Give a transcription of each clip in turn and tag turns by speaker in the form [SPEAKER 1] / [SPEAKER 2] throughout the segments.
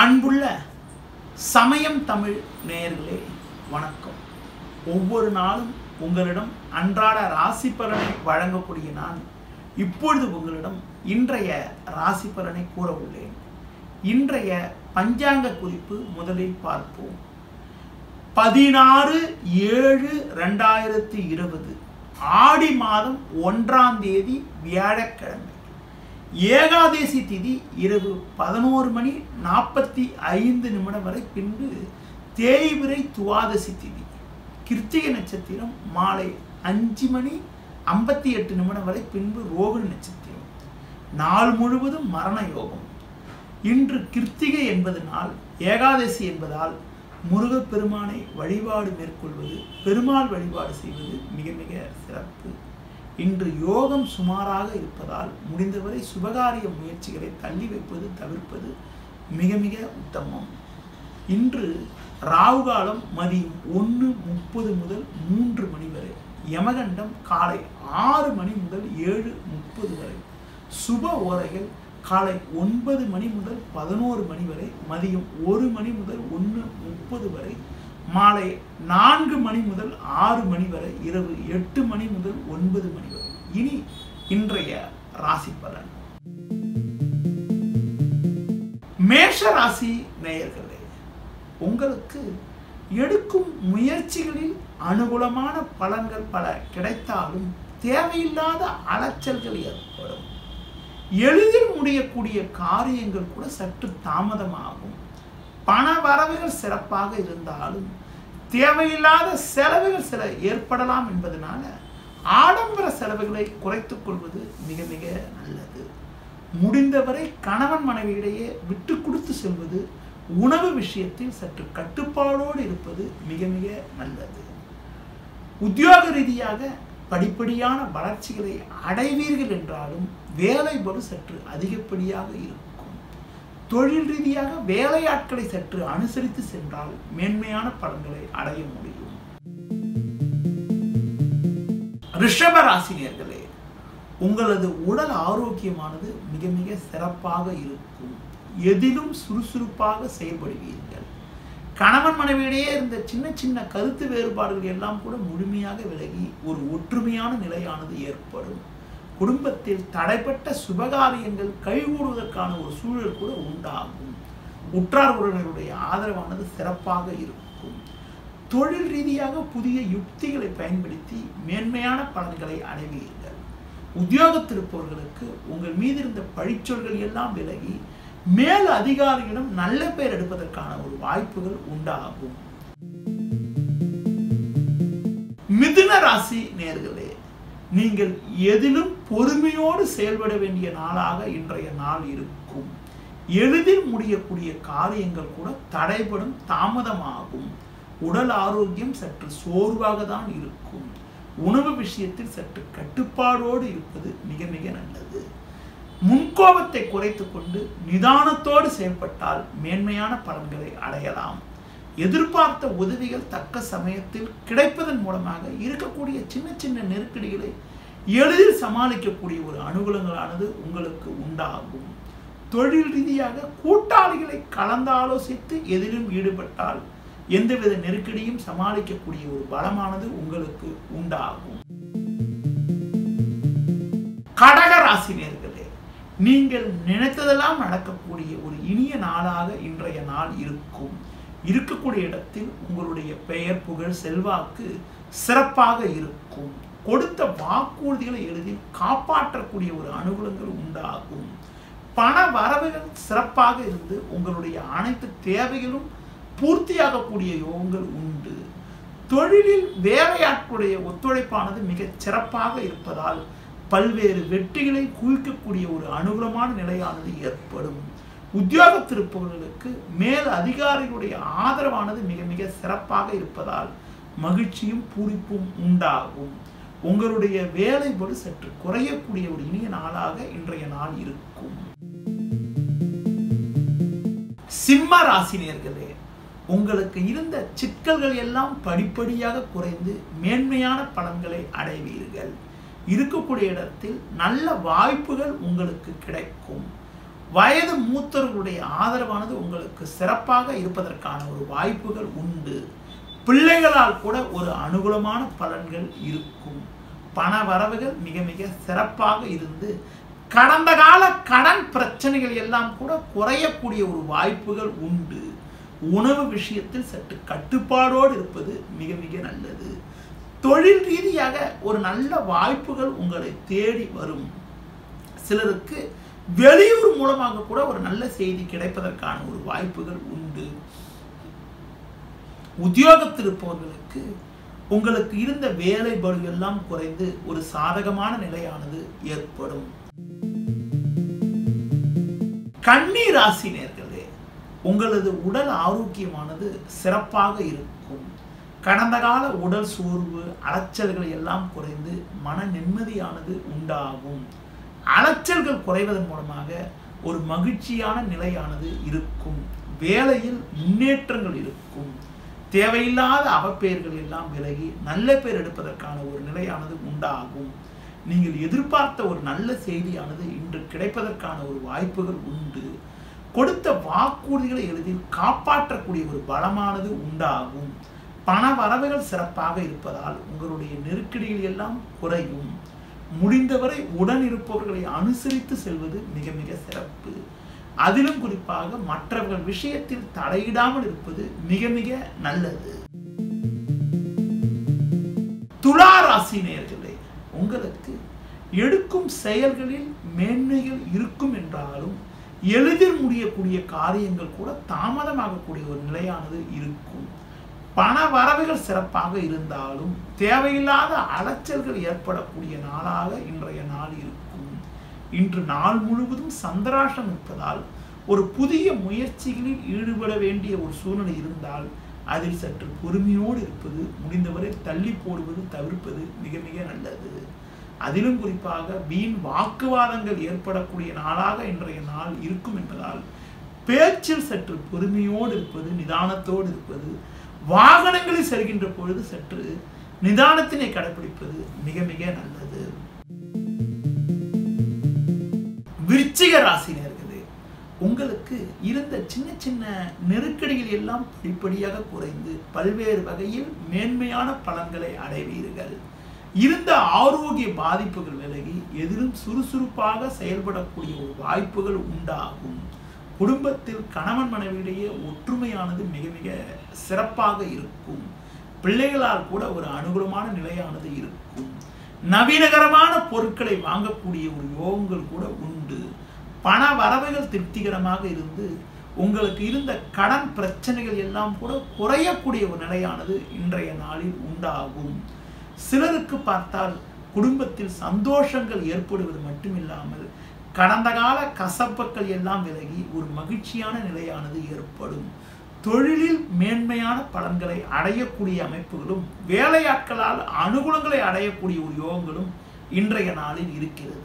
[SPEAKER 1] அன்புள்ள சமயம் தமிழ் நேயர்களே வணக்கம் ஒவ்வொரு நாளும் உங்களிடம் அன்றாட ராசி பலனை வழங்கக்கூடிய நான் இப்பொழுது உங்களிடம் இன்றைய ராசி பலனை கூற உள்ளேன் இன்றைய பஞ்சாங்க குறிப்பு முதலில் பார்ப்போம் பதினாறு ஏழு ரெண்டாயிரத்தி இருபது ஆடி மாதம் ஒன்றாம் தேதி வியாழக்கிழமை ஏகாதேசி திதி இரவு பதினோரு மணி நாற்பத்தி ஐந்து நிமிடம் வரை பின்பு தேய்பிரை துவாதசி திதி கிருத்திகை நட்சத்திரம் மாலை அஞ்சு மணி ஐம்பத்தி எட்டு நிமிடம் வரை பின்பு ரோகிணி நட்சத்திரம் நாள் முழுவதும் மரண யோகம் இன்று கிருத்திகை என்பது நாள் ஏகாதசி என்பதால் முருகப்பெருமானை வழிபாடு மேற்கொள்வது பெருமாள் வழிபாடு செய்வது மிக மிக சிறப்பு இன்று யோகம் சுமாராக இருப்பதால் முடிந்தவரை சுபகாரிய முயற்சிகளை தள்ளி வைப்பது தவிர்ப்பது மிக மிக உத்தமம் இன்று ராகு காலம் மதியம் ஒன்று முப்பது முதல் மூன்று மணி வரை யமகண்டம் காலை ஆறு மணி முதல் ஏழு முப்பது வரை சுப ஓரைகள் காலை ஒன்பது மணி முதல் பதினோரு மணி வரை மதியம் ஒரு மணி முதல் ஒன்று முப்பது வரை மாலை நான்கு மணி முதல் ஆறு மணி வரை இரவு எட்டு மணி முதல் ஒன்பது மணி வரை இனி இன்றைய ராசி பலன் மேஷ ராசி நேயர்களே உங்களுக்கு எடுக்கும் முயற்சிகளில் அனுகூலமான பலன்கள் பல கிடைத்தாலும் தேவையில்லாத அலைச்சல்கள் ஏற்படும் எளிதில் முடியக்கூடிய காரியங்கள் கூட சற்று தாமதமாகும் பண வரவுகள் சிறப்பாக இருந்தாலும் தேவையில்லாத செலவுகள் சில ஏற்படலாம் என்பதனால ஆடம்பர செலவுகளை குறைத்துக் கொள்வது மிக மிக நல்லது முடிந்தவரை கணவன் மனைவியிடையே விட்டு கொடுத்து செல்வது உணவு விஷயத்தில் சற்று கட்டுப்பாடோடு இருப்பது மிக மிக நல்லது உத்தியோக ரீதியாக படிப்படியான வளர்ச்சிகளை அடைவீர்கள் என்றாலும் வேலை பளு சற்று அதிகப்படியாக இருக்கும் தொழில் ரீதியாக வேலையாட்களை சற்று அனுசரித்து சென்றால் மேன்மையான பலன்களை அடைய முடியும் ரிஷப ராசினியர்களே உங்களது உடல் ஆரோக்கியமானது மிக மிக சிறப்பாக இருக்கும் எதிலும் சுறுசுறுப்பாக செயல்படுவீர்கள் கணவன் மனைவியிடையே இருந்த சின்ன சின்ன கருத்து வேறுபாடுகள் எல்லாம் கூட முழுமையாக விலகி ஒரு ஒற்றுமையான நிலையானது ஏற்படும் குடும்பத்தில் தடைப்பட்ட சுபகாரியங்கள் கைகூடுவதற்கான ஒரு சூழல் கூட உண்டாகும் உற்றார் உறவினருடைய ஆதரவானது சிறப்பாக இருக்கும் தொழில் ரீதியாக புதிய யுக்திகளை பயன்படுத்தி மேன்மையான பலன்களை அடைவீர்கள் உத்தியோகத்தில் இருப்பவர்களுக்கு உங்கள் மீது இருந்த பழிச்சொல்கள் எல்லாம் விலகி மேல் அதிகாரிகளிடம் நல்ல பெயர் எடுப்பதற்கான ஒரு வாய்ப்புகள் உண்டாகும் மிதுன ராசி நேர்களே நீங்கள் எதிலும் பொறுமையோடு செயல்பட வேண்டிய நாளாக இன்றைய நாள் இருக்கும் எளிதில் முடியக்கூடிய காரியங்கள் கூட தடைபடும் தாமதமாகும் உடல் ஆரோக்கியம் சற்று சோர்வாக தான் இருக்கும் உணவு விஷயத்தில் சற்று கட்டுப்பாடோடு இருப்பது மிக மிக நல்லது முன்கோபத்தை குறைத்து கொண்டு நிதானத்தோடு செயல்பட்டால் மேன்மையான பலன்களை அடையலாம் எதிர்பார்த்த உதவிகள் தக்க சமயத்தில் கிடைப்பதன் மூலமாக இருக்கக்கூடிய சின்ன சின்ன நெருக்கடிகளை எளிதில் சமாளிக்கக்கூடிய ஒரு அனுகூலங்களானது உங்களுக்கு உண்டாகும் தொழில் ரீதியாக கூட்டாளிகளை கலந்து ஆலோசித்து எதிலும் ஈடுபட்டால் எந்தவித நெருக்கடியும் சமாளிக்கக்கூடிய ஒரு பலமானது உங்களுக்கு உண்டாகும் கடக ராசினியர்களே நீங்கள் நினைத்ததெல்லாம் நடக்கக்கூடிய ஒரு இனிய நாளாக இன்றைய நாள் இருக்கும் இருக்கக்கூடிய இடத்தில் உங்களுடைய பெயர் புகழ் செல்வாக்கு சிறப்பாக இருக்கும் கொடுத்த வாக்குறுதிகளை எளிதில் காப்பாற்றக்கூடிய ஒரு அனுகூலங்கள் உண்டாகும் பண வரவுகள் சிறப்பாக இருந்து உங்களுடைய அனைத்து தேவைகளும் பூர்த்தியாகக்கூடிய யோகங்கள் உண்டு தொழிலில் வேலையாட்களுடைய ஒத்துழைப்பானது மிகச் சிறப்பாக இருப்பதால் பல்வேறு வெற்றிகளை குவிக்கக்கூடிய ஒரு அனுகூலமான நிலையானது ஏற்படும் உத்தியோகத்திருப்பவர்களுக்கு மேல் அதிகாரிகளுடைய ஆதரவானது மிக மிக சிறப்பாக இருப்பதால் மகிழ்ச்சியும் பூரிப்பும் உண்டாகும் உங்களுடைய வேலை படு சற்று குறையக்கூடிய ஒரு இனிய நாளாக இன்றைய நாள் இருக்கும் சிம்ம ராசினியர்களே உங்களுக்கு இருந்த சிக்கல்கள் எல்லாம் படிப்படியாக குறைந்து மேன்மையான பலன்களை அடைவீர்கள் இருக்கக்கூடிய இடத்தில் நல்ல வாய்ப்புகள் உங்களுக்கு கிடைக்கும் வயது மூத்தவர்களுடைய ஆதரவானது உங்களுக்கு சிறப்பாக இருப்பதற்கான ஒரு வாய்ப்புகள் உண்டு பிள்ளைகளால் கூட ஒரு அனுகூலமான பலன்கள் இருக்கும் பண வரவுகள் மிக மிக சிறப்பாக இருந்து கடந்த கால கடன் பிரச்சனைகள் எல்லாம் கூட குறையக்கூடிய ஒரு வாய்ப்புகள் உண்டு உணவு விஷயத்தில் சற்று கட்டுப்பாடோடு இருப்பது மிக மிக நல்லது தொழில் ரீதியாக ஒரு நல்ல வாய்ப்புகள் உங்களை தேடி வரும் சிலருக்கு வெளியூர் மூலமாக கூட ஒரு நல்ல செய்தி கிடைப்பதற்கான ஒரு வாய்ப்புகள் உண்டு உத்தியோகத்தில் இருப்பவர்களுக்கு உங்களுக்கு இருந்த வேலை பளு எல்லாம் குறைந்து ஒரு சாதகமான நிலையானது ஏற்படும் கன்னி ராசி நேர்களே உங்களது உடல் ஆரோக்கியமானது சிறப்பாக இருக்கும் கடந்த கால உடல் சோர்வு அலைச்சல்கள் எல்லாம் குறைந்து மன நிம்மதியானது உண்டாகும் அலைச்சல்கள் குறைவதன் மூலமாக ஒரு மகிழ்ச்சியான நிலையானது இருக்கும் வேலையில் முன்னேற்றங்கள் இருக்கும் தேவையில்லாத அவப்பெயர்கள் எல்லாம் விலகி நல்ல பேர் எடுப்பதற்கான ஒரு நிலையானது உண்டாகும் நீங்கள் எதிர்பார்த்த ஒரு நல்ல செய்தியானது இன்று கிடைப்பதற்கான ஒரு வாய்ப்புகள் உண்டு கொடுத்த வாக்குறுதிகளை எளிதில் காப்பாற்றக்கூடிய ஒரு பலமானது உண்டாகும் பண வரவுகள் சிறப்பாக இருப்பதால் உங்களுடைய நெருக்கடிகள் எல்லாம் குறையும் முடிந்தவரை உடன் இருப்பவர்களை அனுசரித்து செல்வது மிக மிக சிறப்பு அதிலும் குறிப்பாக மற்றவர்கள் விஷயத்தில் தலையிடாமல் இருப்பது மிக மிக நல்லது துலா ராசி நேயர்களே உங்களுக்கு எடுக்கும் செயல்களில் மேன்மைகள் இருக்கும் என்றாலும் எளிதில் முடியக்கூடிய காரியங்கள் கூட தாமதமாகக்கூடிய ஒரு நிலையானது இருக்கும் பண வரவுகள் சிறப்பாக இருந்தாலும் தேவையில்லாத அலைச்சல்கள் ஏற்படக்கூடிய நாளாக இன்றைய நாள் இருக்கும் இன்று நாள் முழுவதும் சந்திராஷம் இருப்பதால் ஒரு புதிய முயற்சிகளில் ஈடுபட வேண்டிய ஒரு சூழ்நிலை இருந்தால் அதில் சற்று பொறுமையோடு இருப்பது முடிந்தவரை தள்ளி போடுவது தவிர்ப்பது மிக மிக நல்லது அதிலும் குறிப்பாக வீண் வாக்குவாதங்கள் ஏற்படக்கூடிய நாளாக இன்றைய நாள் இருக்கும் என்பதால் பேச்சில் சற்று பொறுமையோடு இருப்பது நிதானத்தோடு இருப்பது வாகனங்களில் செல்கின்ற பொழுது சற்று நிதானத்தினை கடைபிடிப்பது மிக மிக நல்லது விருச்சிக ராசினர்களே உங்களுக்கு இருந்த சின்ன சின்ன நெருக்கடிகள் எல்லாம் படிப்படியாக குறைந்து பல்வேறு வகையில் மேன்மையான பலன்களை அடைவீர்கள் இருந்த ஆரோக்கிய பாதிப்புகள் விலகி எதிலும் சுறுசுறுப்பாக செயல்படக்கூடிய ஒரு வாய்ப்புகள் உண்டாகும் குடும்பத்தில் கணவன் மனைவியிடையே ஒற்றுமையானது மிக மிக சிறப்பாக இருக்கும் பிள்ளைகளால் கூட ஒரு அனுகூலமான நிலையானது இருக்கும் நவீனகரமான பொருட்களை வாங்கக்கூடிய ஒரு யோகங்கள் கூட உண்டு பண வரவுகள் திருப்திகரமாக இருந்து உங்களுக்கு இருந்த கடன் பிரச்சனைகள் எல்லாம் கூட குறையக்கூடிய ஒரு நிலையானது இன்றைய நாளில் உண்டாகும் சிலருக்கு பார்த்தால் குடும்பத்தில் சந்தோஷங்கள் ஏற்படுவது மட்டுமில்லாமல் கடந்த கால கசப்புக்கள் எல்லாம் விலகி ஒரு மகிழ்ச்சியான நிலையானது ஏற்படும் தொழிலில் மேன்மையான பலன்களை அடையக்கூடிய அமைப்புகளும் வேலையாட்களால் அனுகூலங்களை அடையக்கூடிய ஒரு யோகங்களும் இன்றைய நாளில் இருக்கிறது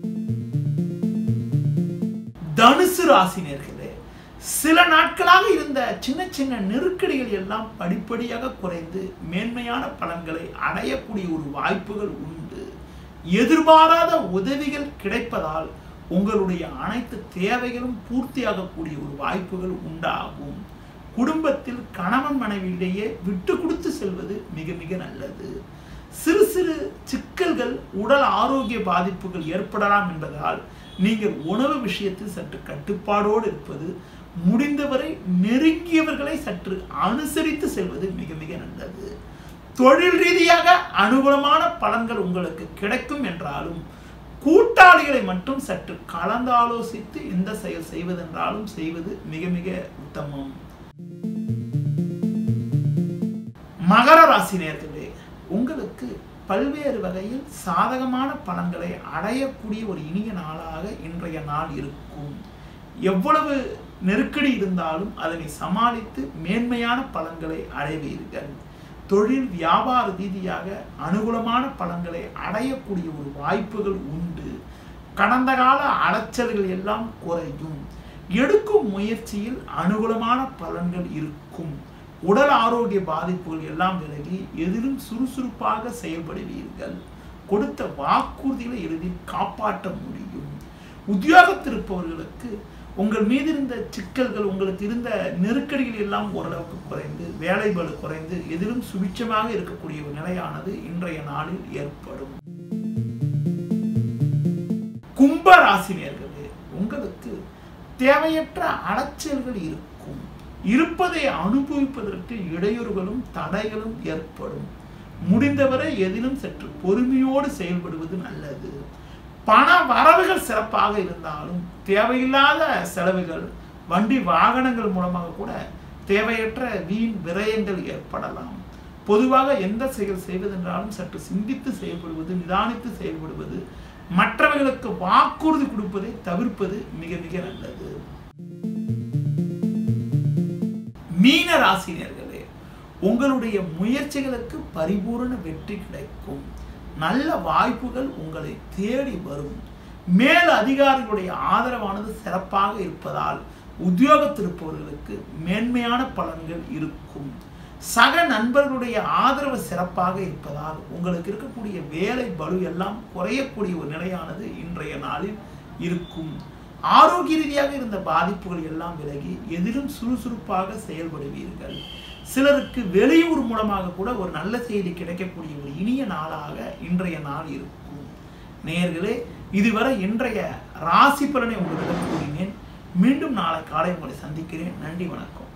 [SPEAKER 1] தனுசு ராசினியர்களே சில நாட்களாக இருந்த சின்ன சின்ன நெருக்கடிகள் எல்லாம் படிப்படியாக குறைந்து மேன்மையான பலன்களை அடையக்கூடிய ஒரு வாய்ப்புகள் உண்டு எதிர்பாராத உதவிகள் கிடைப்பதால் உங்களுடைய அனைத்து தேவைகளும் பூர்த்தியாகக்கூடிய ஒரு வாய்ப்புகள் உண்டாகும் குடும்பத்தில் கணவன் மனைவியிடையே விட்டு கொடுத்து செல்வது மிக மிக நல்லது சிறு சிறு சிக்கல்கள் உடல் ஆரோக்கிய பாதிப்புகள் ஏற்படலாம் என்பதால் நீங்கள் உணவு விஷயத்தில் சற்று கட்டுப்பாடோடு இருப்பது முடிந்தவரை நெருங்கியவர்களை சற்று அனுசரித்து செல்வது மிக மிக நல்லது தொழில் ரீதியாக அனுகூலமான பலன்கள் உங்களுக்கு கிடைக்கும் என்றாலும் கூட்டாளிகளை மட்டும் சற்று கலந்து ஆலோசித்து எந்த செயல் செய்வதென்றாலும் செய்வது மிக மிக உத்தமம் மகர ராசி நேர்களே உங்களுக்கு பல்வேறு வகையில் சாதகமான பலன்களை அடையக்கூடிய ஒரு இனிய நாளாக இன்றைய நாள் இருக்கும் எவ்வளவு நெருக்கடி இருந்தாலும் அதனை சமாளித்து மேன்மையான பலன்களை அடைவீர்கள் தொழில் வியாபார ரீதியாக அனுகூலமான பலன்களை அடையக்கூடிய ஒரு வாய்ப்புகள் உண்டு கடந்த கால அலைச்சல்கள் எல்லாம் குறையும் எடுக்கும் முயற்சியில் அனுகூலமான பலன்கள் இருக்கும் உடல் ஆரோக்கிய பாதிப்புகள் எல்லாம் விலகி எதிலும் சுறுசுறுப்பாக செயல்படுவீர்கள் கொடுத்த வாக்குறுதிகளை எளிதில் காப்பாற்ற முடியும் உத்தியோகத்தில் இருப்பவர்களுக்கு உங்கள் மீது இருந்த சிக்கல்கள் உங்களுக்கு இருந்த நெருக்கடிகள் எல்லாம் ஓரளவுக்கு குறைந்து வேலை பளு குறைந்து எதிலும் சுபிட்சமாக இருக்கக்கூடிய ஒரு நிலையானது இன்றைய நாளில் ஏற்படும் கும்ப ராசினியர்களே உங்களுக்கு தேவையற்ற அலைச்சல்கள் இருக்கும் இருப்பதை அனுபவிப்பதற்கு இடையூறுகளும் தடைகளும் ஏற்படும் முடிந்தவரை எதிலும் சற்று பொறுமையோடு செயல்படுவது நல்லது பண வரவுகள் சிறப்பாக இருந்தாலும் தேவையில்லாத செலவுகள் வண்டி வாகனங்கள் மூலமாக கூட தேவையற்ற வீண் விரயங்கள் ஏற்படலாம் பொதுவாக எந்த செயல் செய்வதென்றாலும் சற்று சிந்தித்து செயல்படுவது நிதானித்து செயல்படுவது மற்றவர்களுக்கு வாக்குறுதி கொடுப்பதை தவிர்ப்பது மிக மிக நல்லது மீன ராசினியர்களே உங்களுடைய முயற்சிகளுக்கு பரிபூரண வெற்றி கிடைக்கும் நல்ல வாய்ப்புகள் உங்களை தேடி வரும் மேல் அதிகாரிகளுடைய ஆதரவானது சிறப்பாக இருப்பதால் உத்தியோகத்தில் இருப்பவர்களுக்கு மேன்மையான பலன்கள் இருக்கும் சக நண்பர்களுடைய ஆதரவு சிறப்பாக இருப்பதால் உங்களுக்கு இருக்கக்கூடிய வேலை பலு எல்லாம் குறையக்கூடிய ஒரு நிலையானது இன்றைய நாளில் இருக்கும் ஆரோக்கிய ரீதியாக இருந்த பாதிப்புகள் எல்லாம் விலகி எதிலும் சுறுசுறுப்பாக செயல்படுவீர்கள் சிலருக்கு வெளியூர் மூலமாக கூட ஒரு நல்ல செய்தி கிடைக்கக்கூடிய ஒரு இனிய நாளாக இன்றைய நாள் இருக்கும் நேர்களே இதுவரை இன்றைய ராசி பலனை உங்களிடம் கூறினேன் மீண்டும் நாளை காலை உங்களை சந்திக்கிறேன் நன்றி வணக்கம்